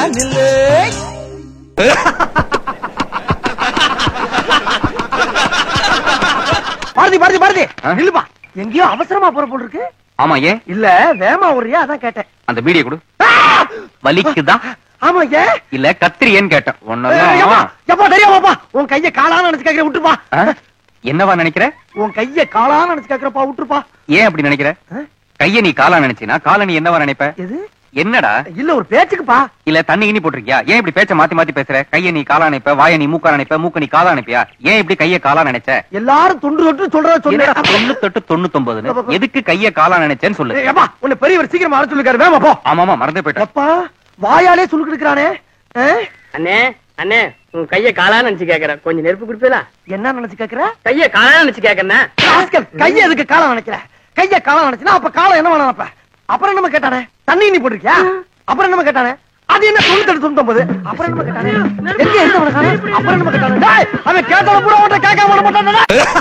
நில்லு பாரதி பாரதி பாரதி ஆ? நில்லுப்பா எங்கேயோ அவசரமா போற போல் இருக்கு ஆமா ஏன் இல்ல வேமா ஒரியா அதான் கேட்டேன் அந்த பீடியை கொடு ஆ! வலிக்குதா ஆமா ஏ இல்ல கத்திரியேன்னு கேட்டேன் எப்பா ஒன்னதான் எப்பா தெரியாமாப்பா உன் கைய காலான்னு நினைச்சு கேக்குற விட்டுப்பா ஆ? என்னவா நினைக்கிற உன் கைய காலான்னு நினைச்சு கேக்குறப்பா விட்டுருப்பா ஏன் அப்படி நினைக்கிற ஆ? கைய நீ காலா நினைச்சினா காலை நீ என்னவா நினைப்ப எது என்னடா இல்ல ஒரு பேச்சுக்குப்பா இல்ல தண்ணி கிண்ணி போட்டிருக்கியா ஏன் இப்படி பேச்ச மாத்தி மாத்தி பேசுற கைய நீ காலா நினைப்ப வாய நீ மூக்கா நினைப்ப மூக்க நீ காலா நினைப்பியா ஏன் இப்படி கைய காலா நினைச்ச எல்லாரும் தொண்டு தொட்டு சொல்றத என்னடா சொல்லு தொண்ணூத்தெட்டு தொண்ணூத்தொன்பதுன்னு எதுக்கு கைய காலா நினைச்சேன்னு சொல்லு ஏப்பா உன்னை பெரியவர் சீக்கிரமா அழைச்சு சொல்லிருக்காரு வேமா போ ஆமாமா மறந்தே போயிட்டேன் எப்பா வாயாலே சுருக்கு எடுக்கிறானே அண்ணே அண்ணே உன் கைய காலான்னு நினைச்சு கேக்குறேன் கொஞ்சம் நெருப்பு குடுப்பீங்களா என்ன நினைச்சு கேக்குற கைய காலான்னு நினைச்சு கேக்குறேன் ராஸ்கல், கைய எதுக்கு காலம் நினைக்கிற கைய காலம் நினைச்சுனா அப்ப காலம் என்ன வேணும் அப்ப அப்புறம் என்ன கேட்டானே தண்ணி நீ போட்டிருக்கியா அப்புறம் என்ன கேட்டானே அது என்ன தொண்ணூத்தி தொண்ணூத்தி அப்புறம் என்ன கேட்டானே எங்க எங்க அவனை காணோம்? அப்புறம் என்ன கேட்டானே டேய், அவன் கேட்டவன் பூரா உன்கிட்ட கேட்காம விட மாட்டானே